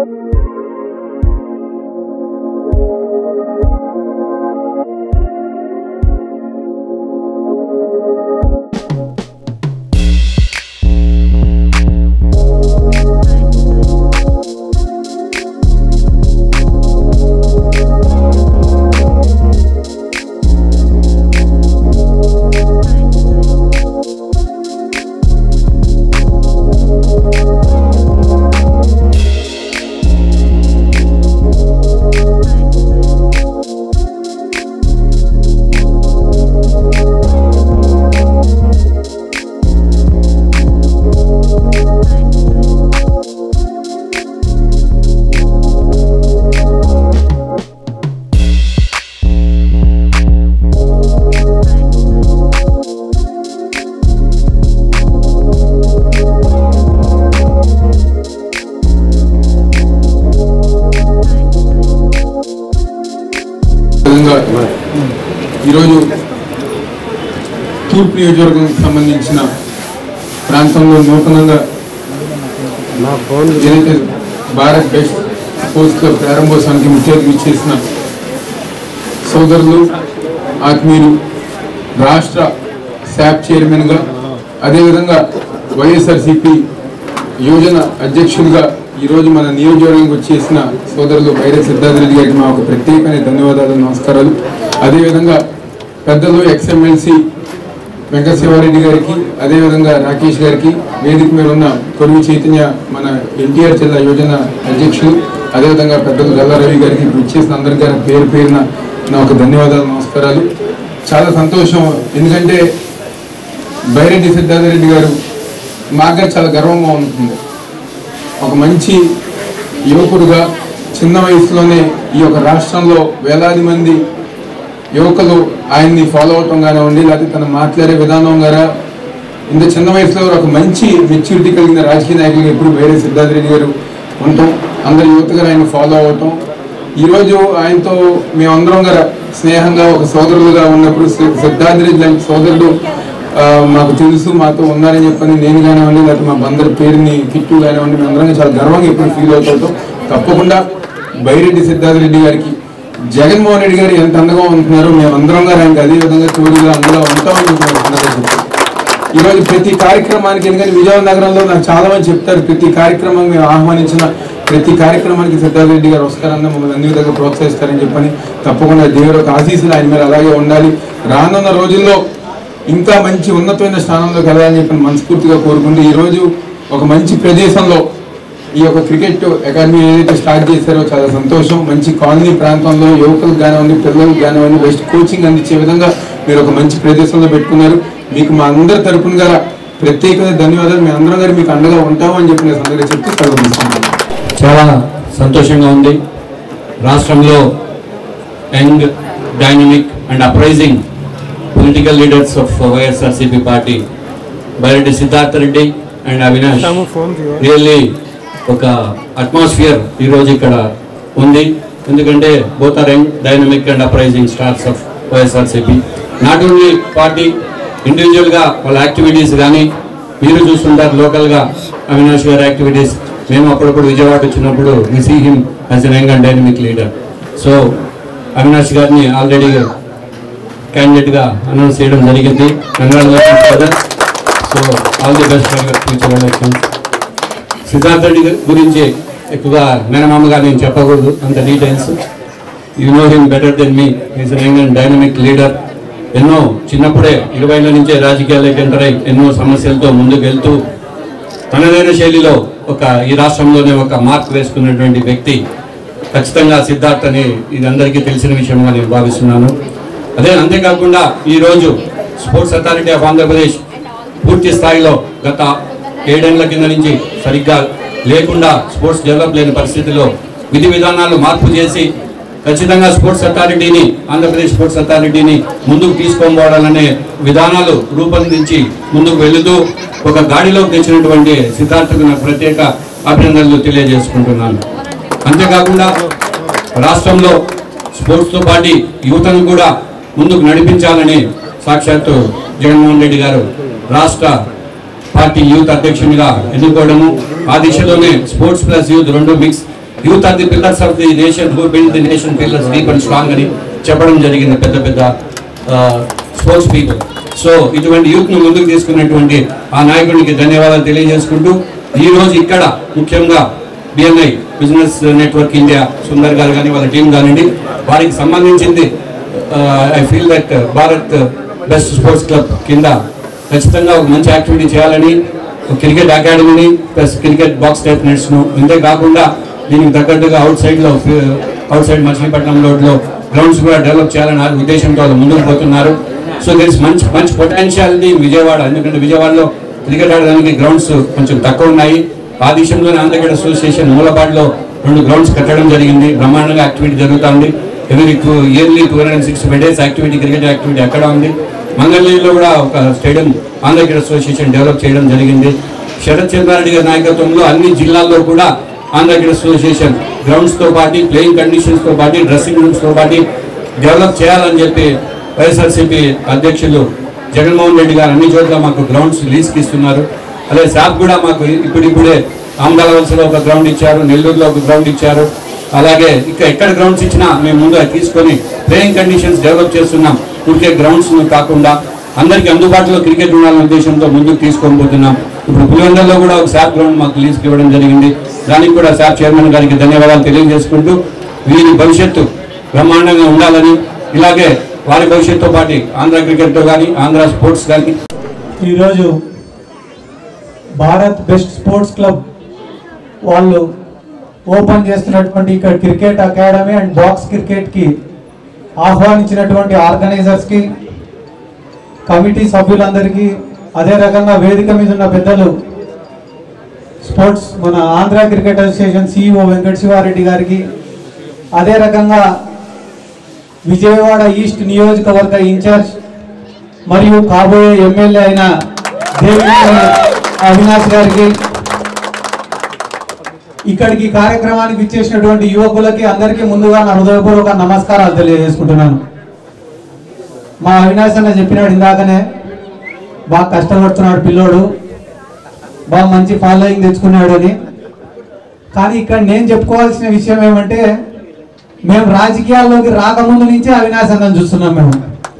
విధంగా ఈరోజు తూర్పు నియోజకవర్గానికి సంబంధించిన ప్రాంతంలో నూతనంగా ఏదైతే భారత్ బెస్ట్ స్పోర్ట్స్ క్లబ్ ప్రారంభోత్సవానికి ముఖ్య అతిథి ఇచ్చేసిన సోదరులు ఆత్మీయులు రాష్ట్ర శాప్ చైర్మన్గా అదేవిధంగా వైఎస్ఆర్సిపి యోజన అధ్యక్షులుగా ఈరోజు మన నియోజకవర్గానికి వచ్చేసిన సోదరులు బైరే సిద్ధార్థ రెడ్డి గారికి మా ఒక ప్రత్యేకమైన ధన్యవాదాలు నమస్కారాలు అదేవిధంగా పెద్దలు ఎక్స్ఎమ్మెల్సీ వెంకట శివారెడ్డి గారికి అదేవిధంగా రాకేష్ గారికి వేదిక మీద ఉన్న కొలువు చైతన్య మన ఎన్టీఆర్ జిల్లా యోజన అధ్యక్షులు అదేవిధంగా పెద్దలు గల్లా రవి గారికి ఇచ్చేసిన అందరికీ గారి పేరు పేరున నా ఒక ధన్యవాదాలు నమస్కారాలు చాలా సంతోషం ఎందుకంటే బైరెడ్డి సిద్ధార్థ రెడ్డి గారు మాగా చాలా గర్వంగా ఉంటుంది ఒక మంచి యువకుడుగా చిన్న వయసులోనే ఈ యొక్క రాష్ట్రంలో వేలాది మంది యువకులు ఆయన్ని ఫాలో అవటం కానివ్వండి లేకపోతే తను మాట్లాడే విధానం గారా ఇంత చిన్న వయసులో ఒక మంచి మెచ్యూరిటీ కలిగిన రాజకీయ నాయకులు ఎప్పుడు వేరే సిద్ధార్థ రెడ్డి గారు ఉంటాం అందరు యువతగా ఆయన ఫాలో అవటం ఈరోజు ఆయనతో మేమందరం గారు స్నేహంగా ఒక సోదరులుగా ఉన్నప్పుడు సి- సిద్ధార్థ రెడ్డి లాంటి సోదరుడు ఆ, మాకు తెలుసు మాతో ఉన్నారని చెప్పని నేను కానివ్వండి లేకపోతే మా బందర్ పేరుని కిట్టు కానివ్వండి మేమందరం చాలా గర్వంగా ఎప్పుడు ఫీల్ అవుతాం తప్పకుండా బైరెడ్డి సిద్ధార్థ రెడ్డి గారికి జగన్మోహన్ రెడ్డి గారు ఎంత అండగా ఉంటున్నారో మేమందరం గారు ఆయనకి అదే విధంగా తోడుగా అండగా ఉంటామని చెప్పి నేను సందర్భంగా చెప్తున్నాను. ఈ రోజు ప్రతి కార్యక్రమానికి ఎందుకంటే విజయవాడ నగరంలో నాకు చాలా మంది చెప్తారు ప్రతి కార్యక్రమం మేము ఆహ్వానించిన ప్రతి కార్యక్రమానికి సిద్ధార్థ రెడ్డి గారు వస్తారన్న మమ్మల్ని అన్ని విధంగా ప్రోత్సహిస్తారని చెప్పని తప్పకుండా దేవుడు ఒక ఆశీస్సులు ఆయన మీద అలాగే ఉండాలి రానున్న రోజుల్లో ఇంకా మంచి ఉన్నతమైన స్థానంలోకి వెళ్ళాలని చెప్పి మనస్ఫూర్తిగా కోరుకుంటూ ఈ రోజు ఒక మంచి ప్రదేశంలో ఈ యొక్క క్రికెట్ అకాడమీ ఏదైతే స్టార్ట్ చేశారో చాలా సంతోషం మంచి కాలనీ ప్రాంతంలో యువకులకు కానివ్వండి పిల్లలకు కానివ్వండి బెస్ట్ కోచింగ్ అందించే విధంగా మీరు ఒక మంచి ప్రదేశంలో పెట్టుకున్నారు మీకు మా అందరి తరపున గల ప్రత్యేకమైన ధన్యవాదాలు మీ అందరం గారు మీకు అండగా ఉంటామని చెప్పి నేను సందర్భంగా చెప్తూ సెలవు తీసుకుంటాను చాలా సంతోషంగా ఉంది రాష్ట్రంలో young dynamic and uprising political leaders of YSRCP party Byreddy Siddhartha Reddy and Avinash really ఒక అట్మాస్ఫియర్ ఈరోజు ఇక్కడ ఉంది ఎందుకంటే both are young dynamic and uprising stars of YSRCP not only party ఇండివిజువల్గా వాళ్ళ యాక్టివిటీస్ కానీ మీరు చూస్తుంటారు లోకల్గా అవినాష్ గారి యాక్టివిటీస్ మేము అప్పుడప్పుడు విజయవాడ వచ్చినప్పుడు we see him as an young and dynamic leader so Avinash గారిని ఆల్రెడీ క్యాండిడేట్గా అనౌన్స్ చేయడం జరిగింది congratulations brother so all the best for future elections Siddhartha Reddy గారి గురించి ఎక్కువగా మేనమామగా నేను చెప్పకూడదు అంత details you know him better than me is young and dynamic leader ఎన్నో చిన్నప్పుడే ఇరవైల నుంచే రాజకీయాల్లోకి ఎంటర్ అయి ఎన్నో సమస్యలతో ముందుకు వెళ్తూ తనదైన శైలిలో ఒక ఈ రాష్ట్రంలోనే ఒక మార్క్ వేసుకున్నటువంటి వ్యక్తి ఖచ్చితంగా సిద్ధార్థ్ అని ఇది అందరికీ తెలిసిన విషయంగా నేను భావిస్తున్నాను అదే అంతేకాకుండా ఈరోజు స్పోర్ట్స్ అథారిటీ ఆఫ్ ఆంధ్రప్రదేశ్ పూర్తి స్థాయిలో గత ఏడేళ్ల కింద నుంచి సరిగ్గా లేకుండా స్పోర్ట్స్ డెవలప్ లేని పరిస్థితిలో విధి విధానాలు మార్పు చేసి ఖచ్చితంగా స్పోర్ట్స్ అథారిటీని ఆంధ్రప్రదేశ్ స్పోర్ట్స్ అథారిటీని ముందుకు తీసుకొని విధానాలు రూపొందించి ముందుకు వెళుతూ ఒక గాడిలోకి తెచ్చినటువంటి సిద్ధార్థకు నాకు ప్రత్యేక అభినందనలు తెలియజేసుకుంటున్నాను అంతేకాకుండా రాష్ట్రంలో స్పోర్ట్స్తో పాటు యువతను కూడా ముందుకు నడిపించాలని సాక్షాత్తు జగన్మోహన్ రెడ్డి గారు రాష్ట్ర పార్టీ యూత్ అధ్యక్షునిగా ఎన్నుకోవడము ఆ దిశలోనే స్పోర్ట్స్ ప్లస్ యూత్ రెండు mix youth are the pillars of the nation who build the nation pillars deep and strong అని చెప్పడం జరిగింది పెద్ద పెద్ద స్పోర్ట్స్ పీపుల్ సో ఇటువంటి యూత్ ను ముందుకు తీసుకున్నటువంటి ఆ నాయకుడికి ధన్యవాదాలు తెలియజేసుకుంటూ ఈ రోజు ఇక్కడ ముఖ్యంగా BNI business network India Sundar garu కానీ వాళ్ళ టీం కానివ్వండి వారికి సంబంధించింది I feel that Bharat best sports club కింద ఖచ్చితంగా ఒక మంచి యాక్టివిటీ చేయాలని క్రికెట్ అకాడమీని ప్లస్ క్రికెట్ బాక్స్ టెఫినెట్స్ ను ఇంతే కాకుండా దీనికి తగ్గట్టుగా అవుట్ సైడ్ లో అవుట్ సైడ్ మచిలీపట్నం రోడ్ లో గ్రౌండ్స్ కూడా డెవలప్ చేయాలని ఆ ఉద్దేశంతో వాళ్ళు ముందుకు పోతున్నారు సో దిస్ మంచి మంచి పొటెన్షియాలిటీ విజయవాడ ఎందుకంటే విజయవాడలో క్రికెట్ ఆడడానికి గ్రౌండ్స్ కొంచెం తక్కువ ఉన్నాయి ఆ విషయంలోనే ఆంధ్రగఢ అసోసియేషన్ మూలపాడులో రెండు గ్రౌండ్స్ కట్టడం జరిగింది బ్రహ్మాండంగా యాక్టివిటీ జరుగుతుంది every two yearly two hundred sixty five days activity cricket activity అక్కడ ఉంది మంగళగిరిలో కూడా ఒక స్టేడియం ఆంధ్రగఢ అసోసియేషన్ డెవలప్ చేయడం జరిగింది శరత్ చంద్రారెడ్డి గారి నాయకత్వంలో అన్ని జిల్లాల్లో కూడా ఆంధ్రగఢ అసోసియేషన్ గ్రౌండ్స్ తో పాటు ప్లేయింగ్ కండిషన్స్ తో పాటు డ్రెస్సింగ్ రూమ్స్ తో పాటు డెవలప్ చేయాలని చెప్పి వైఎస్ఆర్సీపీ అధ్యక్షులు జగన్మోహన్ రెడ్డి గారు అన్ని చోట్ల మాకు గ్రౌండ్స్ లీజ్కి ఇస్తున్నారు అదే శాప్ కూడా మాకు ఇప్పుడిప్పుడే ఆమదాల వలసలో ఒక గ్రౌండ్ ఇచ్చారు నెల్లూరులో ఒక గ్రౌండ్ ఇచ్చారు అలాగే ఇక్కడ ఎక్కడ గ్రౌండ్స్ ఇచ్చినా మేము ముందు అది తీసుకొని ప్లేయింగ్ కండిషన్స్ డెవలప్ చేస్తున్నాం ఊరికే గ్రౌండ్స్ కాకుండా అందరికీ అందుబాటులో క్రికెట్ ఉండాలనే ఉద్దేశంతో ముందుకు తీసుకొని పోతున్నాం ఇప్పుడు పులివెందల్లో కూడా ఒక శాప్ గ్రౌండ్ మాకు లీజ్కి ఇవ్వడం జరిగింది దానికి కూడా శాప్ చైర్మన్ గారికి ధన్యవాదాలు తెలియజేసుకుంటూ వీరి భవిష్యత్తు బ్రహ్మాండంగా ఉండాలని ఇలాగే వారి భవిష్యత్తుతో పాటు ఆంధ్ర క్రికెట్తో కానీ ఆంధ్ర స్పోర్ట్స్ కానీ ఈరోజు భారత్ బెస్ట్ స్పోర్ట్స్ క్లబ్ వాళ్ళు ఓపెన్ చేస్తున్నటువంటి ఇక్కడ క్రికెట్ అకాడమీ అండ్ బాక్స్ క్రికెట్కి ఆహ్వానించినటువంటి ఆర్గనైజర్స్కి కమిటీ సభ్యులందరికీ అదే రకంగా వేదిక మీద ఉన్న పెద్దలు స్పోర్ట్స్ మన Andhra cricket association CEO Venkata Shiva Reddy గారికి అదే రకంగా విజయవాడ ఈస్ట్ నియోజకవర్గ ఇన్ఛార్జ్ మరియు కాబోయే ఎమ్మెల్యే అయిన దేవినేని అవినాష్ గారికి ఇక్కడికి ఈ కార్యక్రమానికి ఇచ్చేసినటువంటి యువకులకి అందరికీ ముందుగా నా హృదయపూర్వక నమస్కారాలు తెలియజేసుకుంటున్నాను మా అవినాష్ అన్న చెప్పినాడు ఇందాకనే బాగా కష్టపడుతున్నాడు పిల్లోడు బాగా మంచి ఫాలోయింగ్ తెచ్చుకున్నాడు అని కానీ ఇక్కడ నేను చెప్పుకోవాల్సిన విషయం ఏమంటే మేము రాజకీయాల్లోకి రాకముందు నుంచే అవినాష్ అన్నని చూస్తున్నాం మేము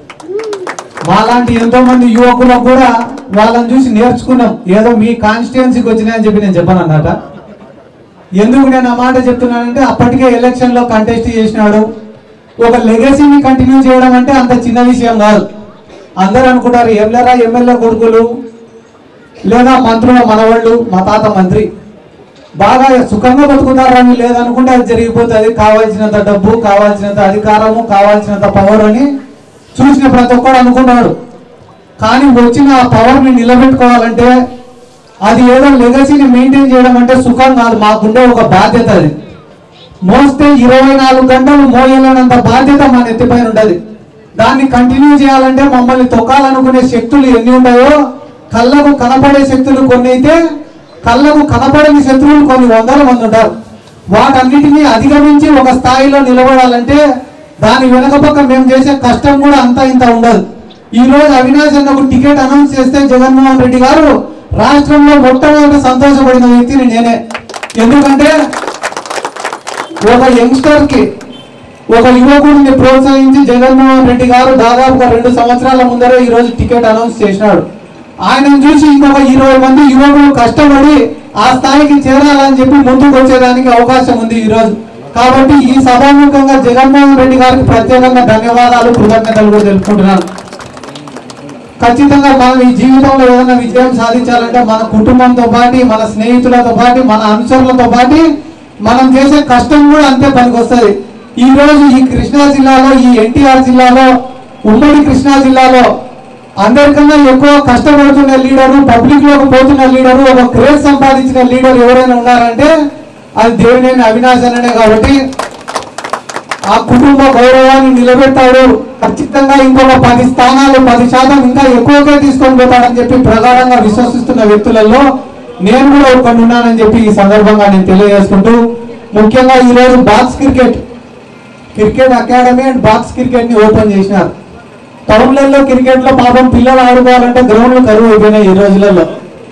మాలాంటి ఎంతో మంది యువకులకు కూడా వాళ్ళని చూసి నేర్చుకున్నాం ఏదో మీ కాన్స్టిట్యున్సీకి వచ్చినాయని చెప్పి నేను చెప్పాను అన్నట ఎందుకు నేను ఆ మాట చెప్తున్నానంటే అప్పటికే ఎలక్షన్ లో కంటెస్ట్ చేసినాడు ఒక లెగసీని కంటిన్యూ చేయడం అంటే అంత చిన్న విషయం కాదు అందరూ అనుకుంటారు ఎమ్మెల్యే ఎమ్మెల్యే కొడుకులు లేదా మంత్రుల మనవాళ్ళు మా తాత మంత్రి బాగా సుఖంగా బతుకుతారని లేదనుకుంటే అది జరిగిపోతుంది కావాల్సినంత డబ్బు కావాల్సినంత అధికారము కావాల్సినంత పవర్ అని చూసిన ప్రతి ఒక్కడు అనుకున్నాడు కానీ వచ్చిన ఆ పవర్ ని నిలబెట్టుకోవాలంటే అది ఏదో లెగసీని మెయింటైన్ చేయడం అంటే సుఖం కాదు మాకుండే ఒక బాధ్యత అది మోస్తే ఇరవై నాలుగు గంటలు మోయలేనంత బాధ్యత మన ఎత్తిపైన ఉంటది దాన్ని కంటిన్యూ చేయాలంటే మమ్మల్ని తొక్కాలనుకునే శక్తులు ఎన్ని ఉన్నాయో కళ్ళకు కనపడే శక్తులు కొన్ని అయితే కళ్ళకు కనపడని శత్రువులు కొన్ని వందల మంది ఉంటారు వాటన్నిటినీ అధిగమించి ఒక స్థాయిలో నిలబడాలంటే దాని వెనక పక్క మేము చేసే కష్టం కూడా అంత ఇంత ఉండదు ఈ రోజు అవినాష్ అన్నకు టికెట్ అనౌన్స్ చేస్తే జగన్మోహన్ రెడ్డి గారు రాష్ట్రంలో మొట్టమొదటి సంతోషపడిన వ్యక్తిని నేనే ఎందుకంటే ఒక యంగ్స్టర్ కి ఒక యువకుడిని ప్రోత్సహించి జగన్మోహన్ రెడ్డి గారు దాదాపుగా రెండు సంవత్సరాల ముందరే ఈ రోజు టికెట్ అనౌన్స్ చేసినాడు ఆయనను చూసి ఇంకొక ఇరవై మంది యువకులు కష్టపడి ఆ స్థాయికి చేరాలని చెప్పి ముందుకు వచ్చేదానికి అవకాశం ఉంది ఈ రోజు కాబట్టి ఈ సభాముఖంగా జగన్మోహన్ రెడ్డి గారికి ప్రత్యేకంగా ధన్యవాదాలు కృతజ్ఞతలు కూడా తెలుపుకుంటున్నాను ఖచ్చితంగా మనం ఈ జీవితంలో ఏదైనా విజయం సాధించాలంటే మన కుటుంబంతో పాటు మన స్నేహితులతో పాటు మన అనుచరులతో పాటు మనం చేసే కష్టం కూడా అంతే పనికొస్తుంది ఈ రోజు ఈ కృష్ణా జిల్లాలో ఈ ఎన్టీఆర్ జిల్లాలో ఉమ్మడి కృష్ణా జిల్లాలో అందరికన్నా ఎక్కువ కష్టపడుతున్న లీడరు పబ్లిక్ లోకి పోతున్న లీడరు ఒక క్రేజ్ సంపాదించిన లీడర్ ఎవరైనా ఉన్నారంటే అది దేవినేని అవినాశ్ అన్ననే కాబట్టి ఆ కుటుంబ గౌరవాన్ని నిలబెట్టాడు ఖచ్చితంగా ఇంకొక పది స్థానాలు పది శాతం ఇంకా ఎక్కువగా తీసుకొని పోతాడని చెప్పి ప్రగాఢంగా విశ్వసిస్తున్న వ్యక్తులలో నేను కూడా ఒకటి ఉన్నానని చెప్పి ఈ సందర్భంగా నేను తెలియజేసుకుంటూ ముఖ్యంగా ఈ రోజు box cricket cricket academy and box cricket ని ఓపెన్ చేసినారు టౌన్లలో క్రికెట్ లో పాపం పిల్లలు ఆడుకోవాలంటే గ్రౌండ్లు కరువు అయిపోయినాయి ఈ రోజులలో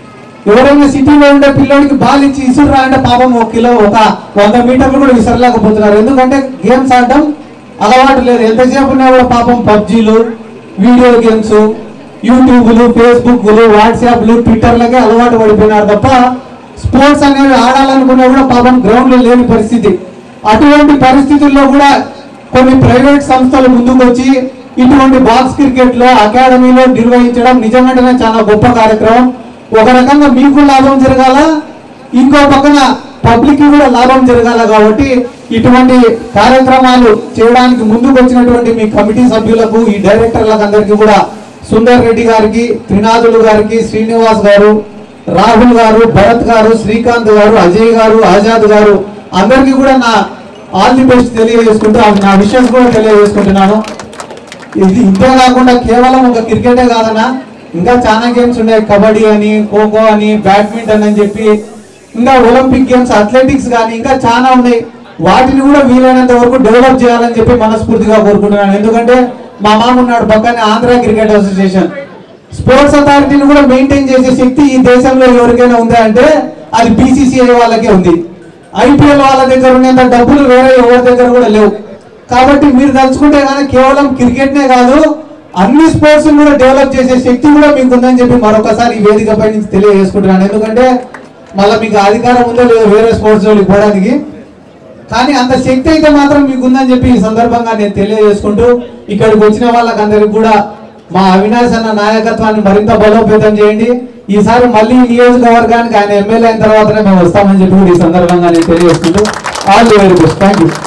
ఎవరైనా సిటీలో ఉండే పిల్లోడికి బాల్ ఇచ్చి ఇసురురా అంటే పాపం ఒక కిలో ఒక వంద మీటర్లు కూడా విసరలేకపోతున్నారు ఎందుకంటే గేమ్స్ ఆడడం అలవాటు లేదు ఎంతసేపు ఉన్నా కూడా పాపం పబ్జీలు వీడియో గేమ్స్ యూట్యూబ్లు ఫేస్బుక్లు వాట్సాప్లు ట్విట్టర్లకే అలవాటు పడిపోయినారు తప్ప స్పోర్ట్స్ అనేవి ఆడాలనుకున్నా కూడా పాపం గ్రౌండ్లో లేని పరిస్థితి అటువంటి పరిస్థితుల్లో కూడా కొన్ని ప్రైవేట్ సంస్థలు ముందుకు వచ్చి ఇటువంటి బాక్స్ క్రికెట్ లో అకాడమీలో నిర్వహించడం నిజంగానే చాలా గొప్ప కార్యక్రమం ఒక రకంగా మీకు లాభం జరగాల ఇంకో పక్కన పబ్లిక్ కి కూడా లాభం జరగాల కాబట్టి ఇటువంటి కార్యక్రమాలు చేయడానికి ముందుకు వచ్చినటువంటి మీ కమిటీ సభ్యులకు ఈ డైరెక్టర్లకు అందరికీ కూడా సుందర్ రెడ్డి గారికి త్రినాథులు గారికి శ్రీనివాస్ గారు రాహుల్ గారు భరత్ గారు శ్రీకాంత్ గారు అజయ్ గారు ఆజాద్ గారు అందరికీ కూడా నా ఆల్ ది బెస్ట్ తెలియజేసుకుంటూ ఆ- నా విషయం కూడా తెలియజేసుకుంటున్నాను ఇది ఇంతే కాకుండా కేవలం ఒక క్రికెటే కాదన్నా ఇంకా చాలా గేమ్స్ ఉన్నాయి కబడ్డీ అని ఖోఖో అని బ్యాడ్మింటన్ అని చెప్పి ఇంకా ఒలింపిక్ గేమ్స్ అథ్లెటిక్స్ కానీ ఇంకా చాలా ఉన్నాయి వాటిని కూడా వీలైనంత వరకు డెవలప్ చేయాలని చెప్పి మనస్ఫూర్తిగా కోరుకుంటున్నాను ఎందుకంటే మా మామ ఉన్నాడు పక్కనే ఆంధ్ర క్రికెట్ అసోసియేషన్ స్పోర్ట్స్ అథారిటీని కూడా మెయింటైన్ చేసే శక్తి ఈ దేశంలో ఎవరికైనా ఉందా అంటే అది బీసీసీఐ వాళ్ళకే ఉంది ఐపీఎల్ వాళ్ళ దగ్గర ఉన్నంత డబ్బులు వేరే ఎవరి దగ్గర కూడా లేవు కాబట్టి మీరు తలుచుకుంటే కానీ కేవలం క్రికెట్ నే కాదు అన్ని స్పోర్ట్స్ కూడా డెవలప్ చేసే శక్తి కూడా మీకు ఉందని చెప్పి మరొకసారి ఈ వేదికపై నుంచి తెలియజేసుకుంటున్నాను ఎందుకంటే మళ్ళీ మీకు అధికారం ఉందో లేదో వేరే స్పోర్ట్స్ జోలికి పోవడానికి కానీ అంత శక్తి అయితే మాత్రం మీకు ఉందని చెప్పి ఈ సందర్భంగా నేను తెలియజేసుకుంటూ ఇక్కడికి వచ్చిన వాళ్ళకందరికి కూడా మా అవినాష్ అన్న నాయకత్వాన్ని మరింత బలోపేతం చేయండి ఈసారి మళ్ళీ ఈ నియోజకవర్గానికి ఆయన ఎమ్మెల్యే అయిన తర్వాతనే మేము వస్తామని చెప్పి కూడా ఈ సందర్భంగా నేను తెలియజేసుకుంటూ all the very best thank you